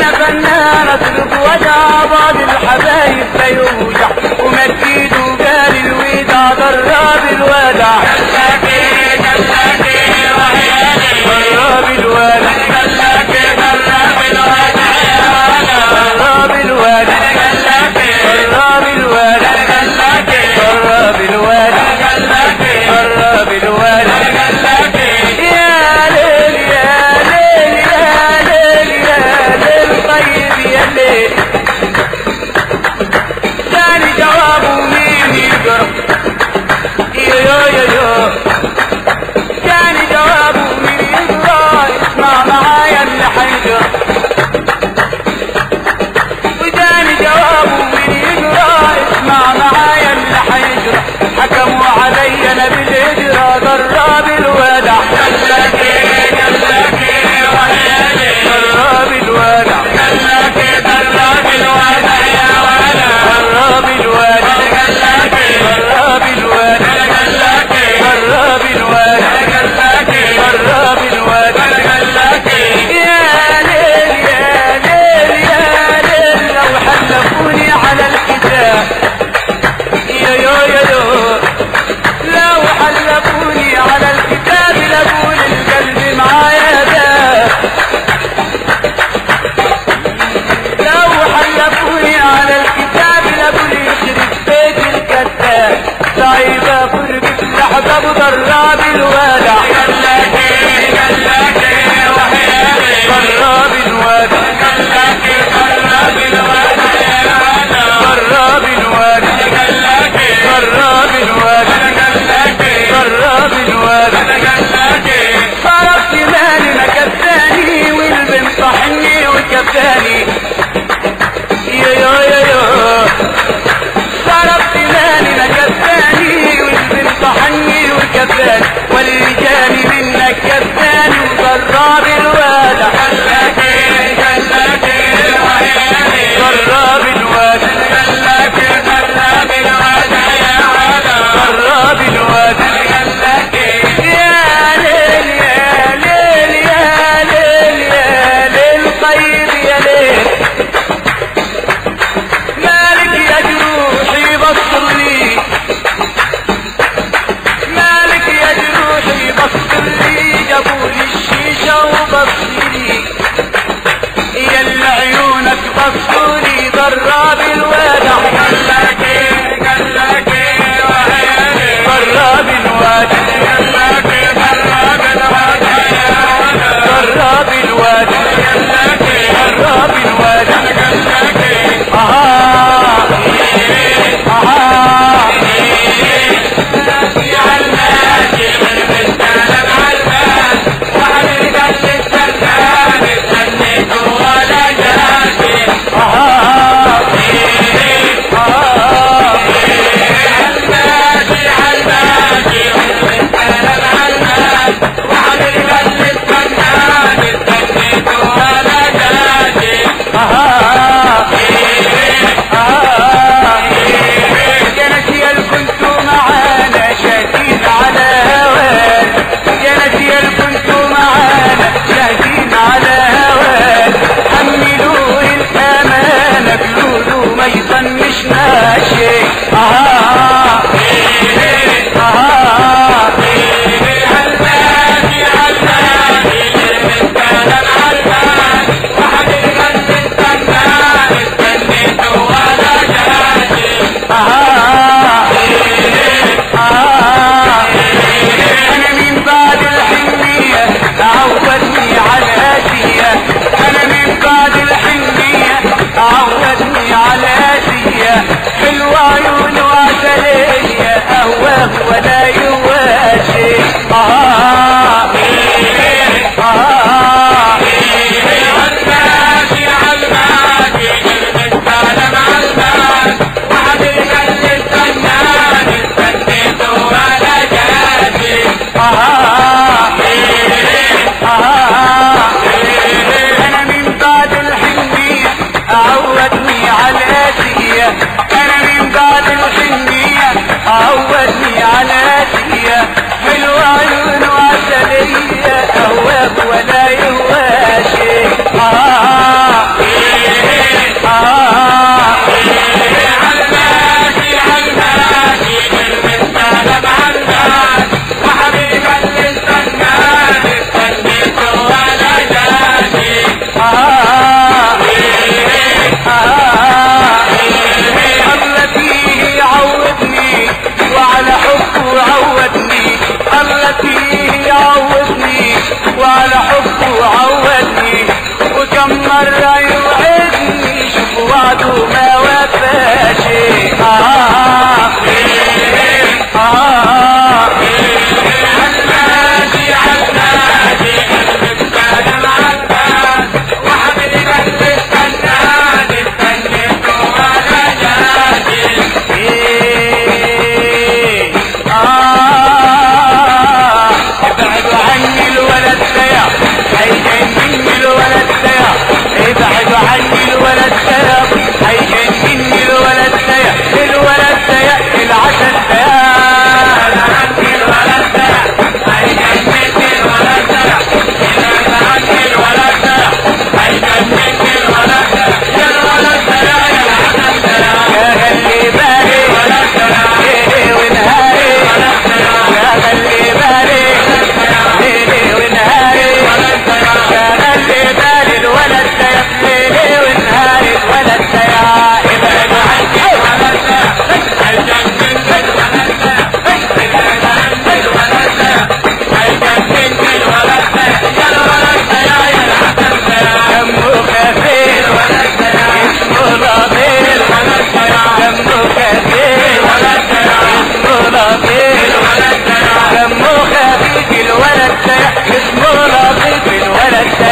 انا فنان اطلب ودع بعض الحبايب فيوجع ومد ايده وقال الوداع ضرب الودع ضرب الودع ضرب الودع ضرب الودع ضرب الودع ضرب الودع يا ليل يا ليل يا ليل يا ليل طيب يا ليل ثاني جوابه مين يقرا يا يا يا يا ثاني جوابه مين يقرا اسمع معايا اللي حيقرا وثاني جوابه مين يقرا اسمع معايا اللي حيقرا حكموا علي انا بالهجرة ضرب الودع ضرب الودع ضرب الودع ضرب الودع ضرب الودع ضرب الودع يا ليل يا ليل يا ليل لو حلفوني على الكتاب يا يا يا يا لو حلفوني على الكتاب لقول القلب معايا ده لو حلفوني على الكتاب لقول يخرب بيت الكذاب صعيبة فرقة لحظة بضراب الودع ضراب الودع ضراب الودع ضراب الودع ضراب الودع صرفت مالي ما كفاني والبنت صحني وكفاني يا يا يا يا صرفت مالي ما كفاني والبنت صحني وكفاني والرجال منك كفاني وضراب الودع ضراب الودع ضراب الودع يا ليل يا ليل يا ليل يا ليل طيب يا ليل مالك يا جروحي بصر لي مالك يا جروحي بصر لي جابوا لي الشيشة وبصري يا اللي عيونك بصوا لي ضراب الودع ضراب الودع ضراب الودع ضراب الودع آه آه آه آه آه آه يا نسي كنت معانا شاهدين على هوان يا نسي كنت معانا شاهدين على هوان حملوه الأمانة قولوا ما يطنش ماشي آه آه آه آه أنا من بعد الحنية عودني على آسية أنا من بعد الحنية عودني على آسية حلوة عيون وعسلية أهواه ولا يواسي آه آه آه آه أنا من بعد الحنية عودني على آسية أنا من بعد الحنية عودني على آسية مرة يوعدني شوف وعده ما وفاش آه آه عالماشي عالماشي قلبك سالم عالبال وحبيبي بس استناني استنيته ولا جاتي إيه آه ابعدوا عني الولد ده هيجنني الولد ده ابعدوا عني الولد ده هيجنني الولد ده الولد ده العسل ده عني الولد ده هيجنني الولد ده يبعد عني الولد ده هيجنني الولد ده يا الولد ده يا العسل ده يا خلي بالي ليلي ونهاري يا خلي بالي ليلي ونهاري يا خلي بالي الولد ده يا ليلي ونهاري الولد ده يا ابعد عني الولد ده هيجنني الولد ده يبعد عني الولد ده هيجنني الولد ده يا الولد ده يا العسل ده دمه خفيف الولد ده اسمه لطيف الولد ده دمه خفيف الولد ده اسمه لطيف الولد ده دمه خفيف الولد ده اسمه لطيف الولد ده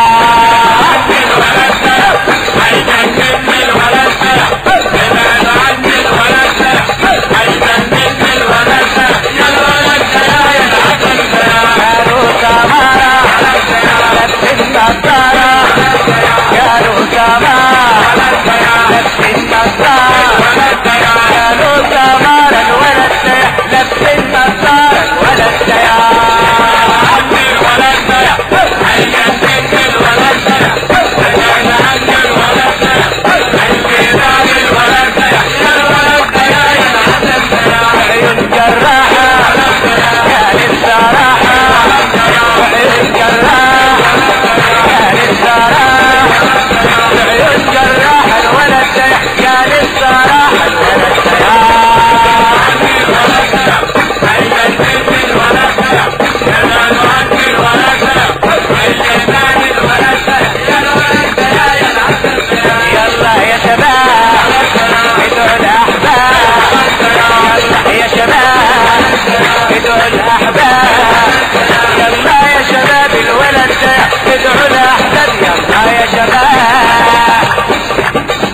الولد ده هيجنني الولد ده ابعد عني الولد ده هيجنني الولد ده يا الولد ده يا العسل ده قالوا سمارة لبس النضارة قالوا سمارة لبس النضارة قالوا سمارة الولد ده لبس النضارة الولد ده الولد ده هيجنني الولد ده ابعد عني الولد ده هيجنني الولد ده يا الولد ده يا العسل ده عيون جراحة قال الصراحة عيون جراحة قال الصراحة عيون جراحة الولد ده قال الصراحة الولد ده يلا يا شباب ادعوا الاحباب يلا يا شباب ادعوا الاحباب يلا يا شباب الولد ده ادعوا الاحباب يلا يا شباب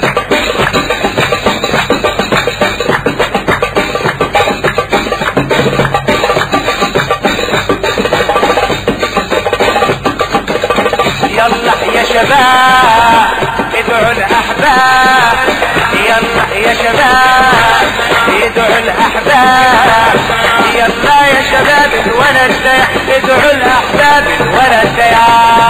يلا يا شباب ادعوا الاحباب يلا يا شباب ادعوا الاحباب يلا يا شباب الولد ده ادعوا الاحباب الولد ده